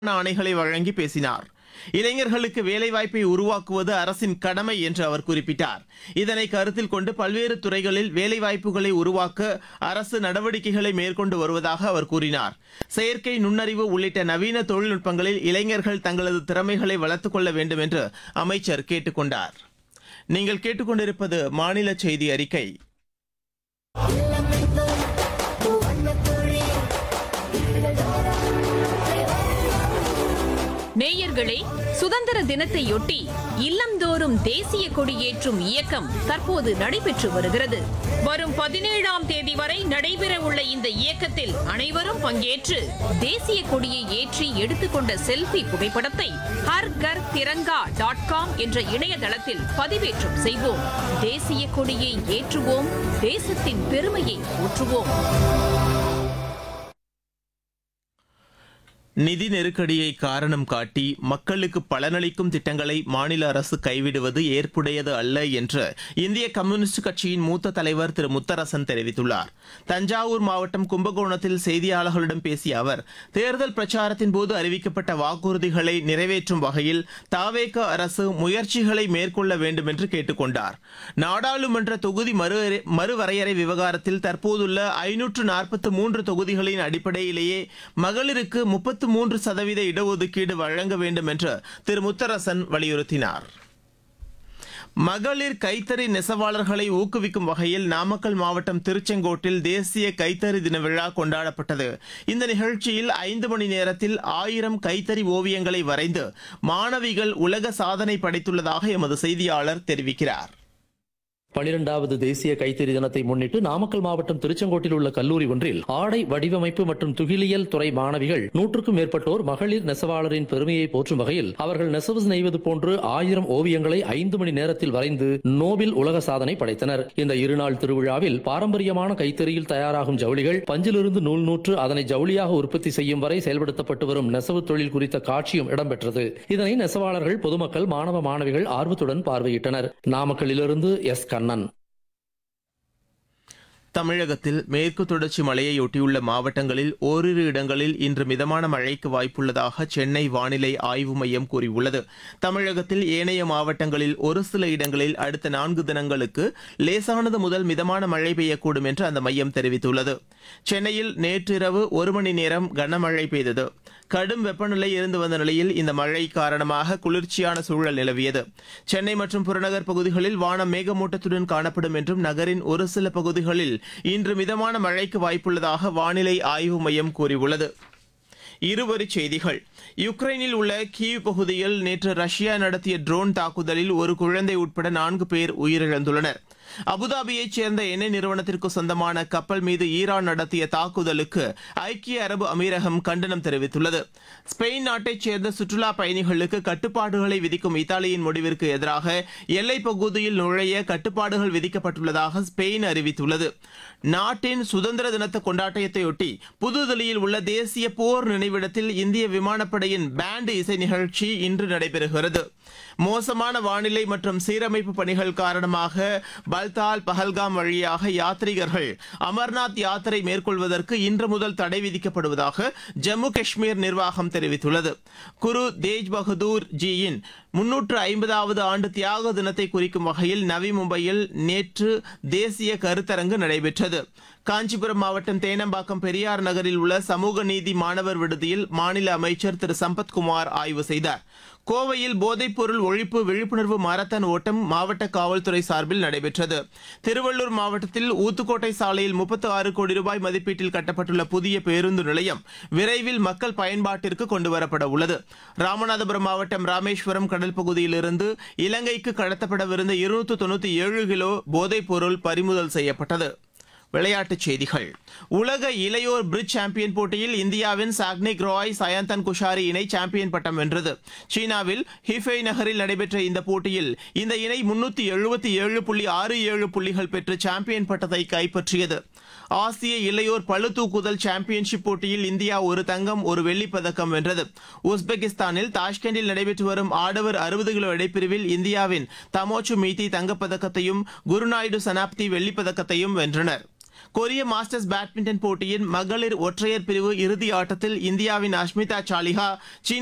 ஆணைகளை வழங்கி பேசினார் இளைஞர்களுக்கு வேலைவாய்ப்பை உருவாக்குவது அரசின் கடமை என்று அவர் குறிப்பிட்டார் இதனை கருத்தில் கொண்டு பல்வேறு துறைகளில் வேலைவாய்ப்புகளை உருவாக்க அரசு நடவடிக்கைகளை மேற்கொண்டு வருவதாக அவர் கூறினார் செயற்கை நுண்ணறிவு உள்ளிட்ட நவீன தொழில்நுட்பங்களில் இளைஞர்கள் தங்களது திறமைகளை வளர்த்துக் கொள்ள வேண்டும் என்று அமைச்சர் கேட்டுக் கொண்டார் நீங்கள் கேட்டுக்கொண்டிருப்பது மாநில செய்தி அறிக்கை நேயர்களே சுதந்திர தினத்தையொட்டி இல்லந்தோறும் தேசிய கொடியேற்றும் இயக்கம் தற்போது நடைபெற்று வருகிறது வரும் பதினேழாம் தேதி வரை நடைபெற உள்ள இந்த இயக்கத்தில் அனைவரும் பங்கேற்று தேசிய கொடியை ஏற்றி எடுத்துக்கொண்ட செல்ஃபி புகைப்படத்தை ஹர் கர் திரங்கா டாட் காம் என்ற இணையதளத்தில் பதிவேற்றம் செய்வோம் தேசிய கொடியை ஏற்றுவோம் தேசத்தின் பெருமையை போற்றுவோம் நிதி நெருக்கடியை காரணம் காட்டி மக்களுக்கு பலனளிக்கும் திட்டங்களை மாநில அரசு கைவிடுவது ஏற்புடையது அல்ல என்று இந்திய கம்யூனிஸ்ட் கட்சியின் மூத்த தலைவர் திரு முத்தரசன் தெரிவித்துள்ளார் தஞ்சாவூர் மாவட்டம் கும்பகோணத்தில் செய்தியாளர்களிடம் பேசிய அவர் தேர்தல் பிரச்சாரத்தின் போது அறிவிக்கப்பட்ட வாக்குறுதிகளை நிறைவேற்றும் வகையில் தாவேக அரசு முயற்சிகளை மேற்கொள்ள வேண்டும் என்று கேட்டுக்கொண்டார் நாடாளுமன்ற தொகுதி மறு மறுவரையறை விவகாரத்தில் தற்போதுள்ள ஐநூற்று நாற்பத்து மூன்று தொகுதிகளின் அடிப்படையிலேயே மகளிருக்கு முப்பத்து மூன்று சதவீத இடஒதுக்கீடு வழங்க வேண்டும் என்று திரு முத்தரசன் வலியுறுத்தினார் மகளிர் கைத்தறி நெசவாளர்களை ஊக்குவிக்கும் வகையில் நாமக்கல் மாவட்டம் திருச்செங்கோட்டில் தேசிய கைத்தறி தின விழா கொண்டாடப்பட்டது இந்த நிகழ்ச்சியில் ஐந்து மணி நேரத்தில் ஆயிரம் கைத்தறி ஓவியங்களை வரைந்து மாணவிகள் உலக சாதனை படைத்துள்ளதாக எமது செய்தியாளர் தெரிவிக்கிறார் பனிரெண்டாவது தேசிய கைத்தறி தினத்தை முன்னிட்டு நாமக்கல் மாவட்டம் திருச்செங்கோட்டில் உள்ள கல்லூரி ஒன்றில் ஆடை வடிவமைப்பு மற்றும் துகிலியல் துறை மாணவிகள் நூற்றுக்கும் மேற்பட்டோர் மகளிர் நெசவாளரின் பெருமையை போற்றும் வகையில் அவர்கள் நெசவு நெய்வது போன்று ஆயிரம் ஓவியங்களை ஐந்து மணி நேரத்தில் வரைந்து நோபில் உலக சாதனை படைத்தனர் இந்த இருநாள் திருவிழாவில் பாரம்பரியமான கைத்தறியில் தயாராகும் ஜவுளிகள் பஞ்சிலிருந்து நூல் நூற்று அதனை ஜவுளியாக உற்பத்தி செய்யும் வரை செயல்படுத்தப்பட்டு வரும் நெசவு தொழில் குறித்த காட்சியும் இடம்பெற்றது இதனை நெசவாளர்கள் பொதுமக்கள் மாணவ மாணவிகள் ஆர்வத்துடன் பார்வையிட்டனர் நாமக்கல்லிலிருந்து எஸ் கண்ணன் தமிழகத்தில் மேற்கு தொடர்ச்சி மலையையொட்டியுள்ள மாவட்டங்களில் ஓரிரு இடங்களில் இன்று மிதமான மழைக்கு வாய்ப்புள்ளதாக சென்னை வானிலை ஆய்வு மையம் கூறியுள்ளது தமிழகத்தில் ஏனைய மாவட்டங்களில் ஒரு சில இடங்களில் அடுத்த நான்கு தினங்களுக்கு லேசானது முதல் மிதமான மழை பெய்யக்கூடும் என்று அந்த மையம் தெரிவித்துள்ளது சென்னையில் நேற்றிரவு ஒரு மணி நேரம் கனமழை பெய்தது கடும் வெப்பநிலை இருந்து வந்த நிலையில் இந்த மழை காரணமாக குளிர்ச்சியான சூழல் நிலவியது சென்னை மற்றும் புறநகர் பகுதிகளில் வானம் மேகமூட்டத்துடன் காணப்படும் என்றும் நகரின் ஒரு சில பகுதிகளில் இன்று மிதமான மழைக்கு வாய்ப்புள்ளதாக வானிலை ஆய்வு மையம் கூறியுள்ளது இருவரிச் செய்திகள் யுக்ரைனில் உள்ள கீவ் பகுதியில் நேற்று ரஷ்யா நடத்திய ட்ரோன் தாக்குதலில் ஒரு குழந்தை உட்பட நான்கு பேர் உயிரிழந்துள்ளனர் அபுதாபியைச் சேர்ந்த எண்ணெய் நிறுவனத்திற்கு சொந்தமான கப்பல் மீது ஈரான் நடத்திய தாக்குதலுக்கு ஐக்கிய அரபு அமீரகம் கண்டனம் தெரிவித்துள்ளது ஸ்பெயின் நாட்டைச் சேர்ந்த சுற்றுலா பயணிகளுக்கு கட்டுப்பாடுகளை விதிக்கும் இத்தாலியின் முடிவிற்கு எதிராக எல்லைப் பகுதியில் நுழைய கட்டுப்பாடுகள் விதிக்கப்பட்டுள்ளதாக ஸ்பெயின் அறிவித்துள்ளது நாட்டின் சுதந்திர தினத்த கொண்டாட்டத்தையொட்டி புதுதில்லியில் உள்ள தேசிய போர் நினைவிடத்தில் இந்திய விமானப்படையின் பேண்ட் இசை நிகழ்ச்சி இன்று நடைபெறுகிறது மோசமான வானிலை மற்றும் சீரமைப்பு பணிகள் காரணமாக பல்தால் பஹல்காம் வழியாக யாத்ரீகர்கள் அமர்நாத் யாத்திரை மேற்கொள்வதற்கு இன்று முதல் தடை விதிக்கப்படுவதாக ஜம்மு காஷ்மீர் நிர்வாகம் தெரிவித்துள்ளது குரு தேஜ் பகதூர் ஜியின் முன்னூற்று ஐம்பதாவது ஆண்டு தியாக தினத்தை குறிக்கும் வகையில் நவி மும்பையில் நேற்று தேசிய கருத்தரங்கு நடைபெற்றது காஞ்சிபுரம் மாவட்டம் தேனம்பாக்கம் பெரியார் நகரில் உள்ள சமூக நீதி மாணவர் விடுதியில் மாநில அமைச்சர் திரு சம்பத்குமார் ஆய்வு செய்தார் கோவையில் போதைப்பொருள் ஒழிப்பு விழிப்புணர்வு மாரத்தான் ஓட்டம் மாவட்ட காவல்துறை சார்பில் நடைபெற்றது திருவள்ளூர் மாவட்டத்தில் ஊத்துக்கோட்டை சாலையில் முப்பத்து ஆறு கோடி ரூபாய் மதிப்பீட்டில் கட்டப்பட்டுள்ள புதிய பேருந்து நிலையம் விரைவில் மக்கள் பயன்பாட்டிற்கு கொண்டுவரப்பட உள்ளது ராமநாதபுரம் மாவட்டம் ராமேஸ்வரம் கடல் பகுதியிலிருந்து இலங்கைக்கு கடத்தப்படவிருந்த இருநூற்று தொண்ணூற்றி ஏழு கிலோ போதைப்பொருள் பறிமுதல் செய்யப்பட்டது விளையாட்டுச் செய்திகள் உலக இளையோர் பிரிட்ஜ் சாம்பியன் போட்டியில் இந்தியாவின் சாக்னிக் ராய் சயந்தன் குஷாரி இணை சாம்பியன் பட்டம் வென்றது சீனாவில் ஹிஃபை நகரில் நடைபெற்ற இந்த போட்டியில் இந்த இணை முன்னூத்தி எழுபத்தி ஏழு புள்ளி ஆறு ஏழு புள்ளிகள் பெற்று சாம்பியன் பட்டத்தை கைப்பற்றியது ஆசிய இளையோர் பளு தூக்குதல் சாம்பியன்ஷிப் போட்டியில் இந்தியா ஒரு தங்கம் ஒரு வெள்ளிப் பதக்கம் வென்றது உஸ்பெகிஸ்தானில் தாஷ்கண்டில் நடைபெற்று வரும் ஆடவர் அறுபது கிலோ இடைப்பிரிவில் இந்தியாவின் தமோச்சு மீதி தங்கப்பதக்கத்தையும் குருநாயுடு சனாப்தி வெள்ளிப் பதக்கத்தையும் வென்றனர் கொரிய மாஸ்டர்ஸ் பேட்மிண்டன் போட்டியின் மகளிர் ஒற்றையர் பிரிவு இறுதி ஆட்டத்தில் இந்தியாவின் அஷ்மிதா சாலிஹா சீன